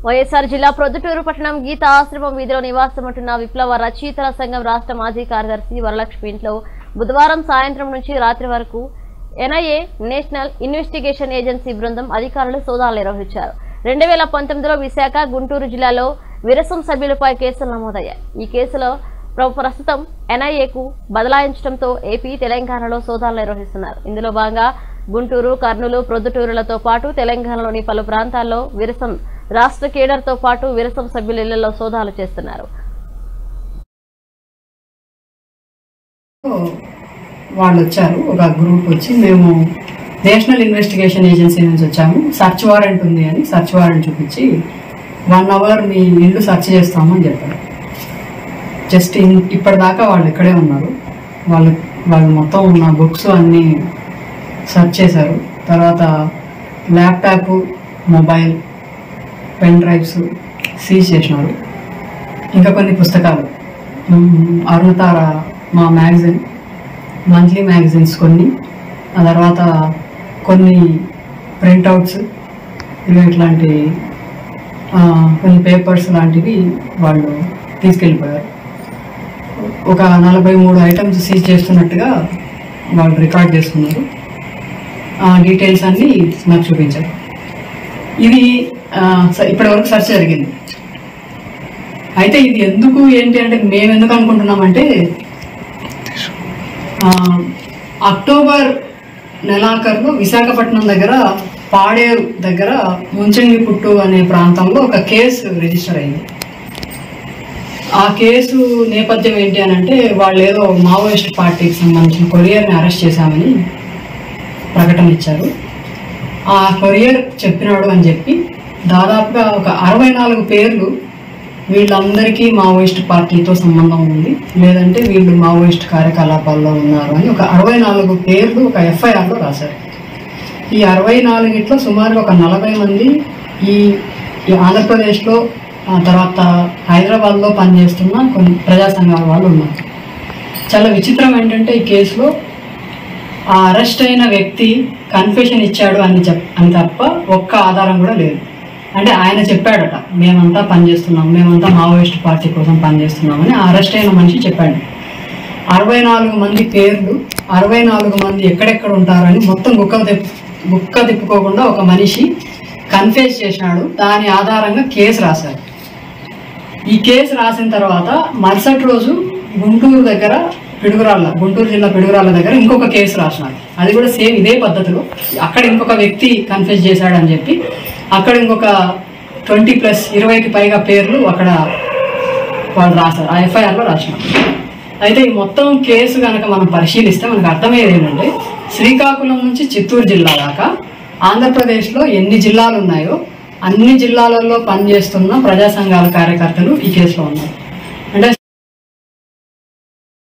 వైఎస్ఆర్ జిల్లా ప్రొద్దుటూరు పట్టణం గీత ఆశ్రమం వీధిలో నివాసం ఉంటున్న విప్లవ రచయితల సంఘం రాష్ట్ర మాజీ కార్యదర్శి వరలక్ష్మి ఇంట్లో బుధవారం సాయంత్రం నుంచి రాత్రి వరకు ఎన్ఐఏ నేషనల్ ఇన్వెస్టిగేషన్ ఏజెన్సీ బృందం అధికారులు సోదాలు నిర్వహించారు రెండు వేల పంతొమ్మిదిలో విశాఖ గుంటూరు జిల్లాలో విరసం సభ్యులపై కేసులు నమోదయ్యాయి ఈ కేసులో ప్ర- ప్రస్తుతం ఎన్ఐఏకు బదలాయించడంతో ఏపీ తెలంగాణలో సోదాలు నిర్వహిస్తున్నారు ఇందులో భాగంగా గుంటూరు కర్నూలు ప్రొద్దుటూరులతో పాటు తెలంగాణలోని పలు ప్రాంతాల్లో విరసం రాష్ట్ర కేడర్తో పాటు విరసం సభ్యుల ఇళ్లలో సోదాలు చేస్తున్నారు వాళ్ళు వచ్చారు ఒక గ్రూప్ వచ్చి మేము నేషనల్ ఇన్వెస్టిగేషన్ ఏజెన్సీ నుంచి వచ్చాము సర్చ్ వారెంట్ ఉంది అని సర్చ్ వారెంట్ చూపించి వన్ అవర్ మీ ఇల్లు సెర్చ్ చేస్తాము అని చెప్పారు జస్ట్ ఇన్- ఇప్పటిదాకా వాళ్ళు ఇక్కడే ఉన్నారు వాళ్ళు వాళ్ళు మొత్తం ఉన్న బుక్స్ అన్నీ సెర్చ్ చేశారు తర్వాత laptop mobile pen drives seize చేసినారు ఇంకా కొన్ని పుస్తకాలు మ్మ్, అరుణతార మా మ్యాగజైన్ మంత్లీ మ్యాగజైన్స్ కొన్ని ఆ తర్వాత కొన్ని ప్రింట్అవుట్స్ ఇవి ఇట్లాంటి ఆ, కొన్ని పేపర్స్ లాంటివి వాళ్ళు తీసుకెళ్ళిపోయారు ఒక నలభై మూడు ఐటమ్స్ సీజ్ చేస్తున్నట్టుగా వాళ్ళు రికార్డ్ చేసుకున్నారు ఆ డీటెయిల్స్ అన్నీ నాకు చూపించారు ఇది ఆ, స- ఇప్పటివరకు సెర్చ్ జరిగింది అయితే ఇది ఎందుకు ఏంటి అంటే మేము ఎందుకు అనుకుంటున్నామంటే ఆ, అక్టోబర్ నెలాఖరులో విశాఖపట్నం దగ్గర పాడేరు దగ్గర ముంచంగి పుట్టు అనే ప్రాంతంలో ఒక కేసు రిజిస్టర్ అయింది ఆ కేసు నేపథ్యం ఏంటి అని అంటే వాళ్ళు ఏదో మావోయిస్ట్ పార్టీకి సంబంధించిన కొరియర్ని అరెస్ట్ చేశామని ప్రకటన ఇచ్చారు ఆ కొరియర్ చెప్పినాడు అని చెప్పి దాదాపుగా ఒక అరవై నాలుగు పేర్లు వీళ్ళందరికీ మావోయిస్ట్ పార్టీతో సంబంధం ఉంది లేదంటే వీళ్ళు మావోయిస్ట్ కార్యకలాపాల్లో ఉన్నారు అని ఒక అరవై నాలుగు పేర్లు ఒక ఎఫ్ఐఆర్లో రాశారు ఈ అరవై నాలుగిట్లో సుమారు ఒక నలభై మంది ఈ ఈ ఆంధ్రప్రదేశ్లో ఆ తర్వాత హైదరాబాద్లో పనిచేస్తున్న కొన్ని ప్రజా సంఘాల వాళ్ళు ఉన్నారు చాలా విచిత్రం ఏంటంటే ఈ కేసులో ఆ అరెస్ట్ అయిన వ్యక్తి కన్ఫెషన్ ఇచ్చాడు అని చెప్ అని తప్ప ఒక్క ఆధారం కూడా లేదు అంటే ఆయన చెప్పాడట మేమంతా పనిచేస్తున్నాం మేమంతా మావోయిస్ట్ పార్టీ కోసం పనిచేస్తున్నామని ఆ అరెస్ట్ అయిన మనిషి చెప్పాడు అరవై నాలుగు మంది పేర్లు అరవై నాలుగు మంది ఎక్కడెక్కడ ఉంటారని మొత్తం గుక్క తిప్ గుక్క తిప్పుకోకుండా ఒక మనిషి కన్ఫ్యూజ్ చేసినాడు దాని ఆధారంగా కేసు రాశారు ఈ కేసు రాసిన తర్వాత మరుసటి రోజు గుంటూరు దగ్గర పిడుగురాళ్ళ గుంటూరు జిల్లా పిడుగురాళ్ళ దగ్గర ఇంకొక కేసు రాసినారు అది కూడా సేమ్ ఇదే పద్ధతిలో అక్కడ ఇంకొక వ్యక్తి కన్ఫ్యూజ్ చేశాడని చెప్పి అక్కడ ఇంకొక ట్వంటీ ప్లస్ ఇరవైకి పైగా పేర్లు అక్కడ వాళ్ళు రాశారు ఆ ఎఫ్ఐఆర్లో రాసినారు అయితే ఈ మొత్తం కేసు కనుక మనం పరిశీలిస్తే మనకు అర్థమయ్యేది ఏంటంటే శ్రీకాకుళం నుంచి చిత్తూరు జిల్లా దాకా ఆంధ్రప్రదేశ్లో ఎన్ని జిల్లాలు ఉన్నాయో అన్ని జిల్లాలలో పనిచేస్తున్న ప్రజా సంఘాల కార్యకర్తలు ఈ కేసులో ఉన్నారు